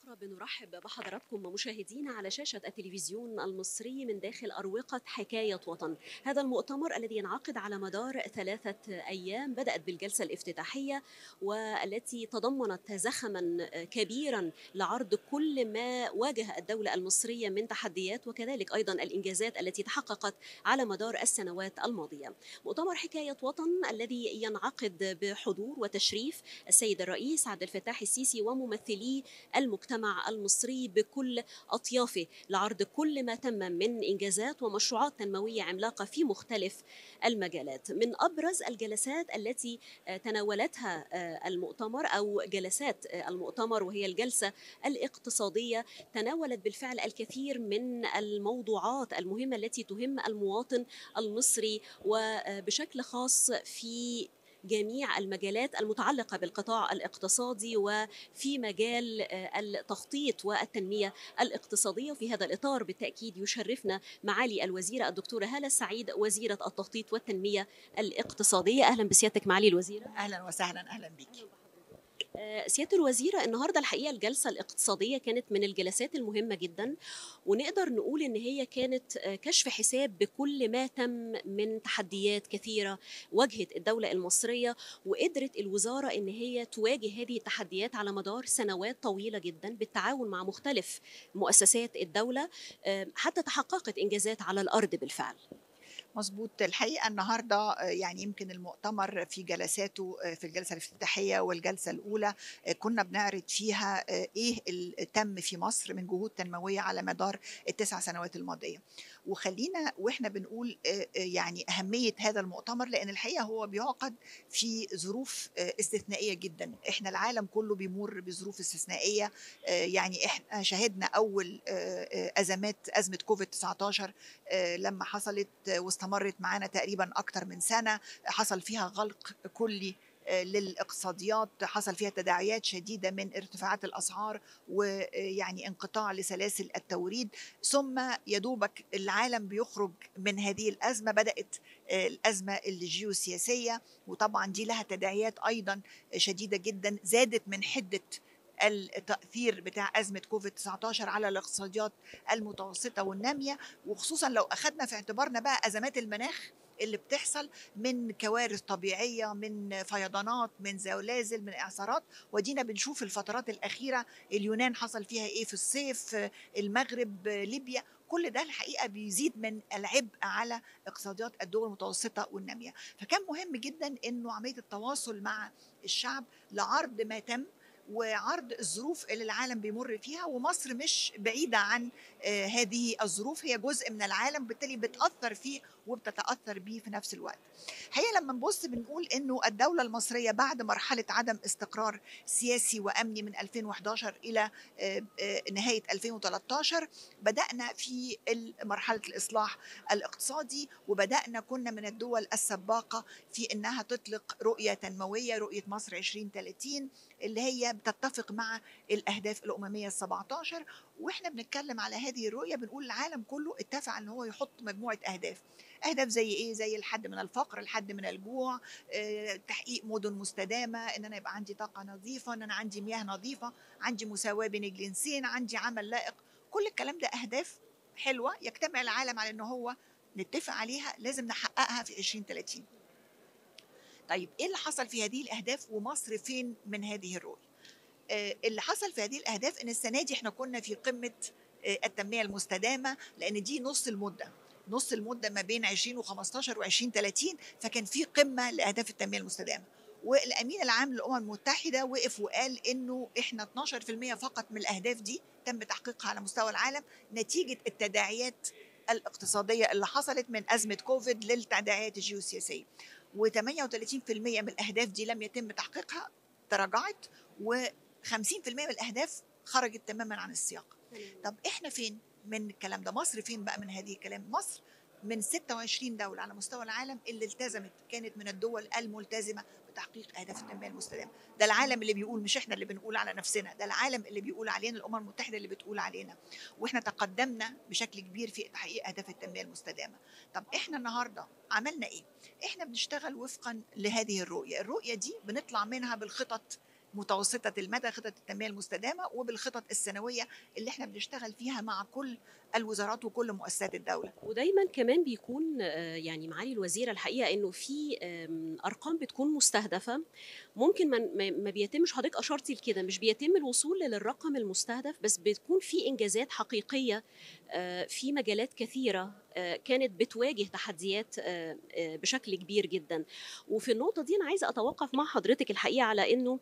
مرة بنرحب بحضراتكم مشاهدينا على شاشة التلفزيون المصري من داخل أروقة حكاية وطن هذا المؤتمر الذي ينعقد على مدار ثلاثة أيام بدأت بالجلسة الافتتاحية والتي تضمنت زخما كبيرا لعرض كل ما واجه الدولة المصرية من تحديات وكذلك أيضا الإنجازات التي تحققت على مدار السنوات الماضية مؤتمر حكاية وطن الذي ينعقد بحضور وتشريف السيد الرئيس عبد الفتاح السيسي وممثلي المجتمع المصري بكل أطيافه لعرض كل ما تم من إنجازات ومشروعات تنموية عملاقة في مختلف المجالات من أبرز الجلسات التي تناولتها المؤتمر أو جلسات المؤتمر وهي الجلسة الاقتصادية تناولت بالفعل الكثير من الموضوعات المهمة التي تهم المواطن المصري وبشكل خاص في جميع المجالات المتعلقه بالقطاع الاقتصادي وفي مجال التخطيط والتنميه الاقتصاديه وفي هذا الاطار بالتاكيد يشرفنا معالي الوزيره الدكتوره هاله السعيد وزيره التخطيط والتنميه الاقتصاديه اهلا بسيادتك معالي الوزيره اهلا وسهلا اهلا بك سياده الوزيره النهارده الحقيقه الجلسه الاقتصاديه كانت من الجلسات المهمه جدا ونقدر نقول ان هي كانت كشف حساب بكل ما تم من تحديات كثيره واجهت الدوله المصريه وقدرت الوزاره ان هي تواجه هذه التحديات على مدار سنوات طويله جدا بالتعاون مع مختلف مؤسسات الدوله حتى تحققت انجازات على الارض بالفعل مظبوط الحقيقه النهارده يعني يمكن المؤتمر في جلساته في الجلسه الافتتاحيه والجلسه الاولى كنا بنعرض فيها ايه اللي تم في مصر من جهود تنمويه على مدار التسع سنوات الماضيه وخلينا واحنا بنقول يعني اهميه هذا المؤتمر لان الحقيقه هو بيعقد في ظروف استثنائيه جدا احنا العالم كله بيمر بظروف استثنائيه يعني احنا شهدنا اول ازمات ازمه كوفيد 19 لما حصلت واستمرت معانا تقريبا اكتر من سنه حصل فيها غلق كلي للاقتصاديات حصل فيها تداعيات شديده من ارتفاعات الاسعار ويعني انقطاع لسلاسل التوريد ثم يدوبك العالم بيخرج من هذه الازمه بدات الازمه الجيوسياسيه وطبعا دي لها تداعيات ايضا شديده جدا زادت من حده التاثير بتاع ازمه كوفيد 19 على الاقتصاديات المتوسطه والناميه وخصوصا لو اخذنا في اعتبارنا بقى ازمات المناخ اللي بتحصل من كوارث طبيعيه من فيضانات من زلازل من اعصارات ودينا بنشوف الفترات الاخيره اليونان حصل فيها ايه في الصيف المغرب ليبيا كل ده الحقيقه بيزيد من العبء على اقتصاديات الدول المتوسطه والناميه فكان مهم جدا انه عمليه التواصل مع الشعب لعرض ما تم وعرض الظروف اللي العالم بيمر فيها ومصر مش بعيدة عن آه هذه الظروف هي جزء من العالم بالتالي بتأثر فيه وبتتأثر بيه في نفس الوقت هي لما نبص بنقول انه الدولة المصرية بعد مرحلة عدم استقرار سياسي وأمني من 2011 إلى آه آه نهاية 2013 بدأنا في مرحلة الإصلاح الاقتصادي وبدأنا كنا من الدول السباقة في إنها تطلق رؤية تنموية رؤية مصر 2030 اللي هي بتتفق مع الاهداف الامميه ال 17 واحنا بنتكلم على هذه الرؤيه بنقول العالم كله اتفق ان هو يحط مجموعه اهداف اهداف زي ايه زي الحد من الفقر الحد من الجوع اه، تحقيق مدن مستدامه ان انا يبقى عندي طاقه نظيفه ان انا عندي مياه نظيفه عندي مساواه بين الجنسين عندي عمل لائق كل الكلام ده اهداف حلوه يجتمع العالم على ان هو نتفق عليها لازم نحققها في 2030 طيب ايه اللي حصل في هذه الاهداف ومصر فين من هذه الرؤيه آه اللي حصل في هذه الاهداف ان السنه دي احنا كنا في قمه آه التنميه المستدامه لان دي نص المده نص المده ما بين 2015 و2030 فكان في قمه لاهداف التنميه المستدامه والامين العام للامم المتحده وقف وقال انه احنا 12% فقط من الاهداف دي تم تحقيقها على مستوى العالم نتيجه التداعيات الاقتصاديه اللي حصلت من ازمه كوفيد للتداعيات الجيوسياسيه و38% من الاهداف دي لم يتم تحقيقها تراجعت و50% من الاهداف خرجت تماما عن السياق طب احنا فين من الكلام ده مصر فين بقى من هذه الكلام مصر من 26 دولة على مستوى العالم اللي التزمت كانت من الدول الملتزمة بتحقيق أهداف التنمية المستدامة ده العالم اللي بيقول مش احنا اللي بنقول على نفسنا ده العالم اللي بيقول علينا الأمم المتحدة اللي بتقول علينا واحنا تقدمنا بشكل كبير في تحقيق أهداف التنمية المستدامة طب احنا النهاردة عملنا ايه احنا بنشتغل وفقا لهذه الرؤية الرؤية دي بنطلع منها بالخطط متوسطه المدى خطط التنميه المستدامه وبالخطط السنويه اللي احنا بنشتغل فيها مع كل الوزارات وكل مؤسسات الدوله ودايما كمان بيكون آه، يعني معالي الوزيره الحقيقه انه في آم، ارقام بتكون مستهدفه ممكن ما- ما ما بيتمش حضرتك اشرتي لكده مش بيتم الوصول للرقم المستهدف بس بتكون في انجازات حقيقيه آه، في مجالات كثيره آه، كانت بتواجه تحديات آه، آه، بشكل كبير جدا وفي النقطه دي انا عايزه اتوقف مع حضرتك الحقيقه على انه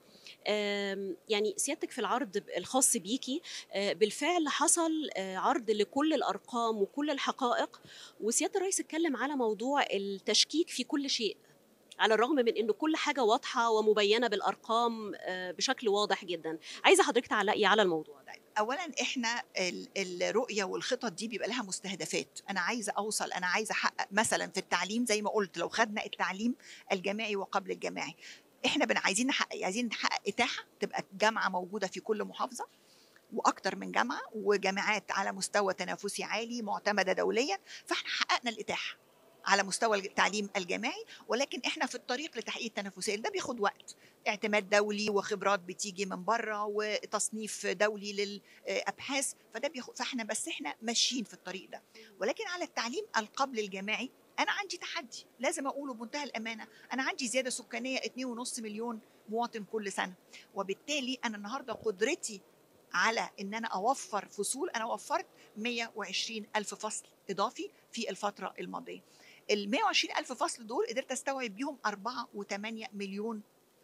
آم، يعني سيادتك في العرض الخاص بيكي آه، بالفعل حصل آه، عرض لكل الارقام وكل الحقائق وسياده الرئيس اتكلم على موضوع التشكيك في كل شيء على الرغم من انه كل حاجه واضحه ومبينه بالارقام آه، بشكل واضح جدا عايزه حضرتك تعلقي على الموضوع ده اولا احنا ال- الرؤيه والخطط دي بيبقى لها مستهدفات انا عايزه اوصل انا عايزه احقق مثلا في التعليم زي ما قلت لو خدنا التعليم الجامعي وقبل الجامعي احنا بن عايزين نحقق عايزين نحقق اتاحه تبقى جامعه موجوده في كل محافظه واكتر من جامعه وجامعات على مستوى تنافسي عالي معتمده دوليا فاحنا حققنا الاتاحه على مستوى التعليم الجامعي ولكن احنا في الطريق لتحقيق التنافسيه ده بياخد وقت اعتماد دولي وخبرات بتيجي من بره وتصنيف دولي للابحاث فده بياخد فاحنا بس احنا ماشيين في الطريق ده ولكن على التعليم القبل الجامعي انا عندي تحدي لازم اقوله بمنتهى الامانه انا عندي زياده سكانيه 2.5 مليون مواطن كل سنه وبالتالي انا النهارده قدرتي على ان انا اوفر فصول انا وفرت 120 الف فصل اضافي في الفتره الماضيه ال 120 الف فصل دول قدرت استوعب بيهم 4.8 مليون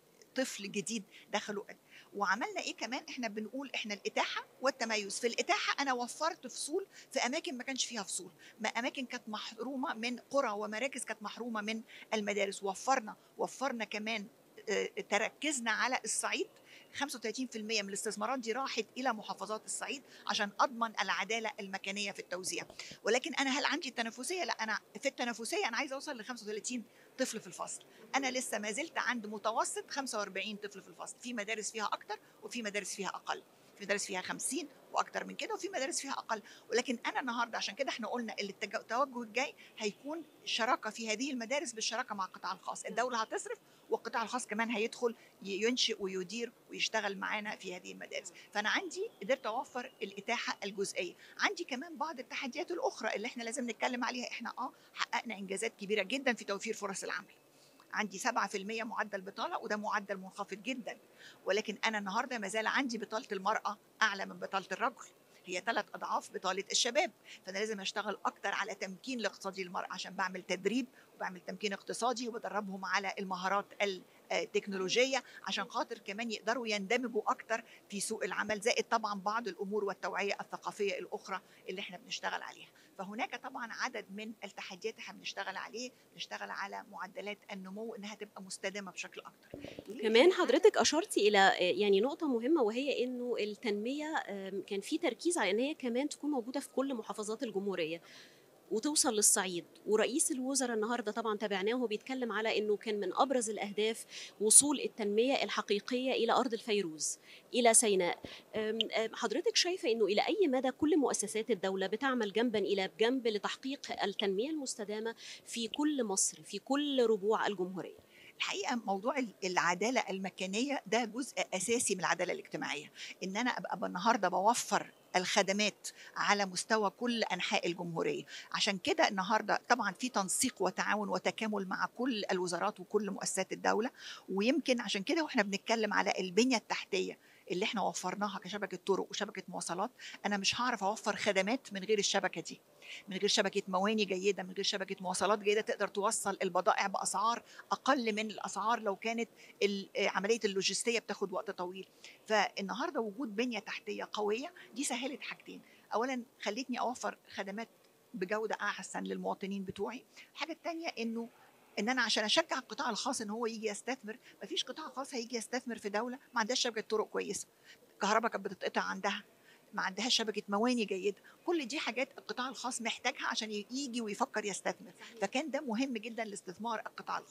طفل جديد دخلوا وعملنا ايه كمان احنا بنقول احنا الاتاحه والتميز في الاتاحه انا وفرت فصول في اماكن ما كانش فيها فصول ما اماكن كانت محرومه من قرى ومراكز كانت محرومه من المدارس وفرنا وفرنا كمان آه، تركزنا على الصعيد 35% من الاستثمارات دي راحت الى محافظات الصعيد عشان اضمن العداله المكانيه في التوزيع ولكن انا هل عندي التنافسيه لا انا في التنافسيه انا عايزه اوصل ل 35 طفل في الفصل انا لسه ما زلت عند متوسط 45 طفل في الفصل في مدارس فيها اكتر وفي مدارس فيها اقل في مدارس فيها 50 واكتر من كده وفي مدارس فيها اقل ولكن انا النهارده عشان كده احنا قلنا اللي التج- التوجه الجاي هيكون شراكه في هذه المدارس بالشراكه مع القطاع الخاص الدوله هتصرف والقطاع الخاص كمان هيدخل ي- ينشئ ويدير ويشتغل معانا في هذه المدارس فانا عندي قدرت اوفر الاتاحه الجزئيه عندي كمان بعض التحديات الاخرى اللي احنا لازم نتكلم عليها احنا اه حققنا انجازات كبيره جدا في توفير فرص العمل عندي 7% معدل بطاله وده معدل منخفض جدا ولكن انا النهارده ما زال عندي بطاله المراه اعلى من بطاله الرجل هي ثلاث اضعاف بطاله الشباب فانا لازم اشتغل اكتر على تمكين الاقتصادي للمراه عشان بعمل تدريب وبعمل تمكين اقتصادي وبدربهم على المهارات التكنولوجيه عشان خاطر كمان يقدروا يندمجوا اكتر في سوق العمل زائد طبعا بعض الامور والتوعيه الثقافيه الاخرى اللي احنا بنشتغل عليها فهناك طبعا عدد من التحديات احنا بنشتغل عليه بنشتغل على معدلات النمو انها تبقى مستدامه بشكل اكتر كمان حضرتك اشرتي الى آه، يعني نقطه مهمه وهي انه التنميه آم، كان في تركيز على ان هي كمان تكون موجوده في كل محافظات الجمهوريه وتوصل للصعيد ورئيس الوزراء النهارده طبعا تابعناه وهو بيتكلم على انه كان من ابرز الاهداف وصول التنميه الحقيقيه الى ارض الفيروز الى سيناء أم، أم، حضرتك شايفه انه الى اي مدى كل مؤسسات الدوله بتعمل جنبا الى جنب لتحقيق التنميه المستدامه في كل مصر في كل ربوع الجمهوريه الحقيقه موضوع ال- العداله المكانيه ده جزء اساسي من العداله الاجتماعيه ان انا ابقى النهارده بوفر الخدمات على مستوى كل انحاء الجمهوريه عشان كده النهارده طبعا في تنسيق وتعاون وتكامل مع كل الوزارات وكل مؤسسات الدوله ويمكن عشان كده واحنا بنتكلم على البنيه التحتيه اللي احنا وفرناها كشبكه طرق وشبكه مواصلات انا مش هعرف اوفر خدمات من غير الشبكه دي من غير شبكه مواني جيده من غير شبكه مواصلات جيده تقدر توصل البضائع باسعار اقل من الاسعار لو كانت ال- عمليه اللوجستيه بتاخد وقت طويل فالنهارده وجود بنيه تحتيه قويه دي سهلت حاجتين اولا خلتني اوفر خدمات بجوده احسن للمواطنين بتوعي الحاجه الثانيه انه ان انا عشان اشجع القطاع الخاص ان هو يجي يستثمر مفيش قطاع خاص هيجي يستثمر في دوله ما عندهاش شبكه طرق كويسه الكهرباء كانت بتتقطع عندها ما عندهاش شبكه مواني جيده كل دي حاجات القطاع الخاص محتاجها عشان يجي ويفكر يستثمر فكان ده مهم جدا لاستثمار القطاع الخاص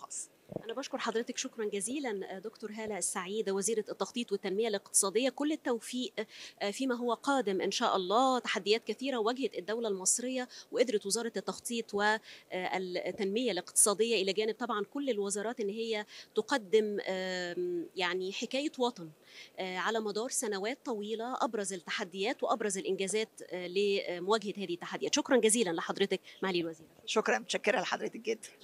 أنا بشكر حضرتك شكرا جزيلا دكتور هالة السعيد وزيرة التخطيط والتنمية الاقتصادية كل التوفيق فيما هو قادم إن شاء الله تحديات كثيرة واجهت الدولة المصرية وقدرت وزارة التخطيط والتنمية الاقتصادية إلى جانب طبعا كل الوزارات إن هي تقدم يعني حكاية وطن على مدار سنوات طويلة أبرز التحديات وأبرز الإنجازات لمواجهة هذه التحديات شكرا جزيلا لحضرتك معالي الوزير شكرا متشكرة لحضرتك جدا